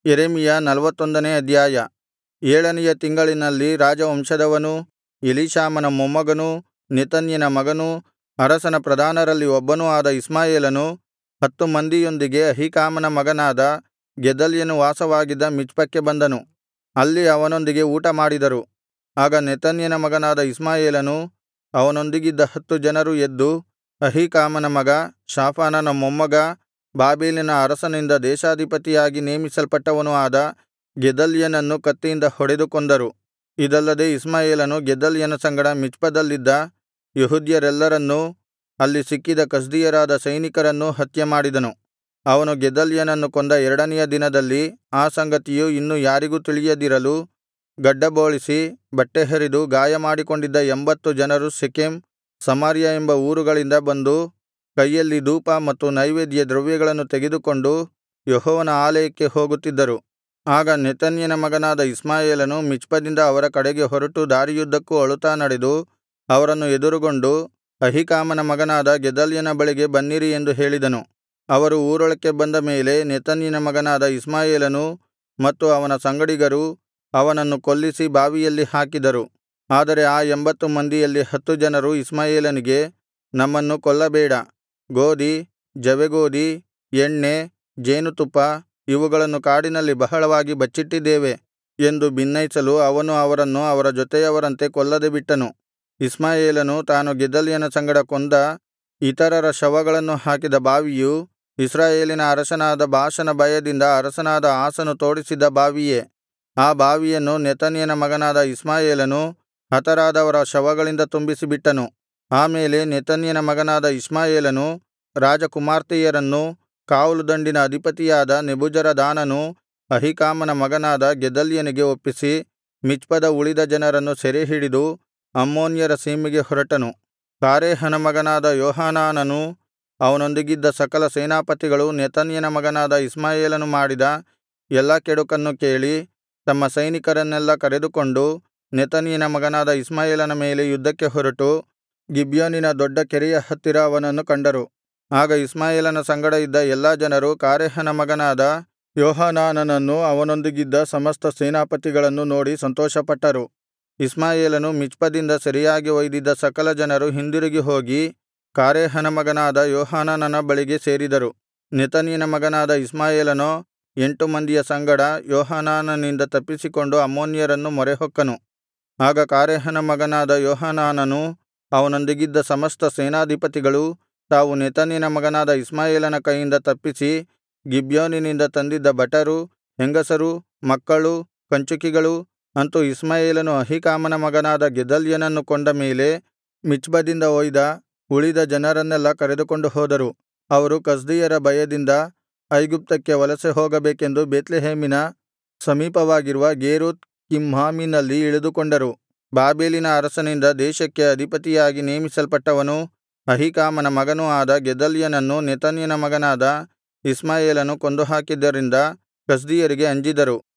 ಯೆರೆಮೀಯ ನಲ್ವತ್ತೊಂದನೇ ಅಧ್ಯಾಯ ಏಳನೆಯ ತಿಂಗಳಿನಲ್ಲಿ ರಾಜವಂಶದವನೂ ಎಲೀಷಾಮನ ಮೊಮ್ಮಗನೂ ನೆತನ್ಯನ ಮಗನೂ ಅರಸನ ಪ್ರಧಾನರಲ್ಲಿ ಒಬ್ಬನೂ ಆದ ಇಷ್ಮಾಯೇಲನು ಹತ್ತು ಮಂದಿಯೊಂದಿಗೆ ಅಹೀಕಾಮನ ಮಗನಾದ ಗೆದಲ್ಯನು ವಾಸವಾಗಿದ್ದ ಮಿಚ್ಪಕ್ಕೆ ಬಂದನು ಅಲ್ಲಿ ಅವನೊಂದಿಗೆ ಊಟಮಾಡಿದರು ಆಗ ನೆತನ್ಯನ ಮಗನಾದ ಇಷ್ಮಾಯೇಲನೂ ಅವನೊಂದಿಗಿದ್ದ ಹತ್ತು ಜನರು ಎದ್ದು ಅಹೀಕಾಮನ ಮಗ ಶಾಫಾನನ ಮೊಮ್ಮಗ ಬಾಬೆಲಿನ ಅರಸನಿಂದ ದೇಶಾಧಿಪತಿಯಾಗಿ ನೇಮಿಸಲ್ಪಟ್ಟವನೂ ಆದ ಗೆದಲ್ಯನನ್ನು ಕತ್ತಿಯಿಂದ ಹೊಡೆದು ಕೊಂದರು ಇದಲ್ಲದೆ ಇಷ್ಮಾಯೇಲನು ಗೆದಲ್ಯನ ಸಂಗಡ ಮಿಚ್ಪದಲ್ಲಿದ್ದ ಯೆಹೂದ್ಯರೆಲ್ಲರನ್ನೂ ಅಲ್ಲಿ ಸಿಕ್ಕಿದ ಕಸ್ದೀಯರಾದ ಸೈನಿಕರನ್ನೂ ಹತ್ಯೆಮಾಡಿದನು ಅವನು ಗೆದಲ್ಯನನ್ನು ಕೊಂದ ಎರಡನೆಯ ದಿನದಲ್ಲಿ ಆ ಸಂಗತಿಯು ಇನ್ನು ಯಾರಿಗೂ ತಿಳಿಯದಿರಲು ಗಡ್ಡಬೋಳಿಸಿ ಬಟ್ಟೆಹರಿದು ಗಾಯಮಾಡಿಕೊಂಡಿದ್ದ ಎಂಭತ್ತು ಜನರು ಶೆಕೆಮ್ ಸಮಾರ್ಯ ಎಂಬ ಊರುಗಳಿಂದ ಬಂದು ಕೈಯಲ್ಲಿ ಧೂಪ ಮತ್ತು ನೈವೇದ್ಯ ದ್ರವ್ಯಗಳನ್ನು ತೆಗೆದುಕೊಂಡು ಯೆಹೋವನ ಆಲಯಕ್ಕೆ ಹೋಗುತ್ತಿದ್ದರು ಆಗ ನೆತನ್ಯನ ಮಗನಾದ ಇಷ್ಮಾಯೇಲನು ಮಿಚ್ಪದಿಂದ ಅವರ ಕಡೆಗೆ ಹೊರಟು ದಾರಿಯುದ್ದಕ್ಕೂ ಅಳುತ್ತಾ ನಡೆದು ಅವರನ್ನು ಎದುರುಗೊಂಡು ಅಹೀಕಾಮನ ಮಗನಾದ ಗೆದಲ್ಯನ ಬಳಿಗೆ ಬನ್ನಿರಿ ಎಂದು ಹೇಳಿದನು ಅವರು ಊರೊಳಕ್ಕೆ ಬಂದ ಮೇಲೆ ನೆತನ್ಯನ ಮಗನಾದ ಇಷ್ಮಾಯೇಲನೂ ಮತ್ತು ಅವನ ಸಂಗಡಿಗರೂ ಅವನನ್ನು ಕೊಲ್ಲಿಸಿ ಬಾವಿಯಲ್ಲಿ ಹಾಕಿದರು ಆದರೆ ಆ ಎಂಭತ್ತು ಮಂದಿಯಲ್ಲಿ ಹತ್ತು ಜನರು ಇಷ್ಮಾಯೇಲನಿಗೆ ನಮ್ಮನ್ನು ಕೊಲ್ಲಬೇಡ ಗೋದಿ ಜವೆಗೋದಿ ಎಣ್ಣೆ ಜೇನುತುಪ್ಪ ಇವುಗಳನ್ನು ಕಾಡಿನಲ್ಲಿ ಬಹಳವಾಗಿ ಬಚ್ಚಿಟ್ಟಿದ್ದೇವೆ ಎಂದು ಬಿನ್ನೈಸಲು ಅವನು ಅವರನ್ನು ಅವರ ಜೊತೆಯವರಂತೆ ಕೊಲ್ಲದೆ ಬಿಟ್ಟನು ಇಷ್ಮಾಯೇಲನು ತಾನು ಗೆದಲ್ಯನ ಸಂಗಡ ಕೊಂದ ಇತರರ ಶವಗಳನ್ನು ಹಾಕಿದ ಬಾವಿಯು ಇಸ್ರಾಯೇಲಿನ ಅರಸನಾದ ಬಾಷನ ಭಯದಿಂದ ಅರಸನಾದ ಆಸನು ತೋಡಿಸಿದ್ದ ಬಾವಿಯೇ ಆ ಬಾವಿಯನ್ನು ನೆತನ್ಯನ ಮಗನಾದ ಇಷ್ಮಾಯೇಲನು ಹತರಾದವರ ಶವಗಳಿಂದ ತುಂಬಿಸಿಬಿಟ್ಟನು ಆ ಮೇಲೆ ನೆತನ್ಯನ ಮಗನಾದ ಇಷ್ಮಾಯೇಲನು ರಾಜಕುಮಾರ್ತೆಯರನ್ನೂ ಕಾವಲುದಂಡಿನ ಅಧಿಪತಿಯಾದ ನೆಬೂಜರದಾನನು ಅಹೀಕಾಮನ ಮಗನಾದ ಗೆದಲ್ಯನಿಗೆ ಒಪ್ಪಿಸಿ ಮಿಚ್ಪದ ಉಳಿದ ಜನರನ್ನು ಸೆರೆಹಿಡಿದು ಅಮ್ಮೋನ್ಯರ ಸೀಮೆಗೆ ಹೊರಟನು ಕಾರೇಹನ ಮಗನಾದ ಯೋಹಾನಾನನೂ ಅವನೊಂದಿಗಿದ್ದ ಸಕಲ ಸೇನಾಪತಿಗಳು ನೆತನ್ಯನ ಮಗನಾದ ಇಷ್ಮಾಯೇಲನು ಮಾಡಿದ ಎಲ್ಲಾ ಕೆಡುಕನ್ನು ಕೇಳಿ ತಮ್ಮ ಸೈನಿಕರನ್ನೆಲ್ಲಾ ಕರೆದುಕೊಂಡು ನೆತನ್ಯನ ಮಗನಾದ ಇಷ್ಮಾಯೇಲನ ಮೇಲೆ ಯುದ್ಧಕ್ಕೆ ಹೊರಟು ಗಿಬ್ಯೋನಿನ ದೊಡ್ಡ ಕೆರೆಯ ಹತ್ತಿರ ಅವನನ್ನು ಕಂಡರು ಆಗ ಇಷ್ಮಾಯೇಲನ ಸಂಗಡ ಇದ್ದ ಎಲ್ಲಾ ಜನರು ಕಾರೇಹನ ಮಗನಾದ ಯೋಹಾನಾನನನ್ನೂ ಅವನೊಂದಿಗಿದ್ದ ಸಮಸ್ತ ಸೇನಾಪತಿಗಳನ್ನು ನೋಡಿ ಸಂತೋಷಪಟ್ಟರು ಇಷ್ಮಾಯೇಲನು ಮಿಚ್ಪದಿಂದ ಸೆರೆಯಾಗಿ ಒಯ್ದಿದ್ದ ಸಕಲ ಜನರು ಹಿಂದಿರುಗಿ ಹೋಗಿ ಕಾರೇಹನ ಮಗನಾದ ಯೋಹಾನಾನನ ಬಳಿಗೆ ಸೇರಿದರು ನೆತನ್ಯನ ಮಗನಾದ ಇಷ್ಮಾಯೇಲನೋ ಎಂಟು ಮಂದಿಯ ಸಂಗಡ ಯೋಹಾನಾನನಿಂದ ತಪ್ಪಿಸಿಕೊಂಡು ಅಮ್ಮೋನ್ಯರನ್ನು ಮೊರೆಹೊಕ್ಕನು ಆಗ ಕಾರೇಹನ ಮಗನಾದ ಯೋಹಾನಾನನೂ ಅವನೊಂದಿಗಿದ್ದ ಸಮಸ್ತ ಸೇನಾಧಿಪತಿಗಳೂ ತಾವು ನೆತನ್ಯನ ಮಗನಾದ ಇಷ್ಮಾಯೇಲನ ಕೈಯಿಂದ ತಪ್ಪಿಸಿ ಗಿಬ್ಯೋನಿನಿಂದ ತಂದಿದ್ದ ಭಟರು ಹೆಂಗಸರು ಮಕ್ಕಳು ಕಂಚುಕಿಗಳು ಅಂತು ಇಷ್ಮಾಯೇಲನು ಅಹೀಕಾಮನ ಮಗನಾದ ಗೆದಲ್ಯನನ್ನು ಕೊಂದ ಮೇಲೆ ಮಿಚ್ಪದಿಂದ ಒಯ್ದ ಉಳಿದ ಜನರನ್ನೆಲ್ಲಾ ಕರೆದುಕೊಂಡು ಹೋದರು ಅವರು ಕಸ್ದೀಯರ ಭಯದಿಂದ ಐಗುಪ್ತಕ್ಕೆ ವಲಸೆ ಹೋಗಬೇಕೆಂದು ಬೇತ್ಲೆಹೇಮಿನ ಸಮೀಪವಾಗಿರುವ ಗೇರುಥ್ ಕಿಮ್ಹಾಮಿನಲ್ಲಿ ಇಳಿದುಕೊಂಡರು ಬಾಬೆಲಿನ ಅರಸನಿಂದ ದೇಶಕ್ಕೆ ಅಧಿಪತಿಯಾಗಿ ನೇಮಿಸಲ್ಪಟ್ಟವನೂ ಅಹೀಕಾಮನ ಮಗನೂ ಆದ ಗೆದಲ್ಯನನ್ನು ನೆತನ್ಯನ ಮಗನಾದ ಇಷ್ಮಾಯೇಲನು ಕೊಂದುಹಾಕಿದ್ದರಿಂದ ಕಸ್ದೀಯರಿಗೆ ಅಂಜಿದರು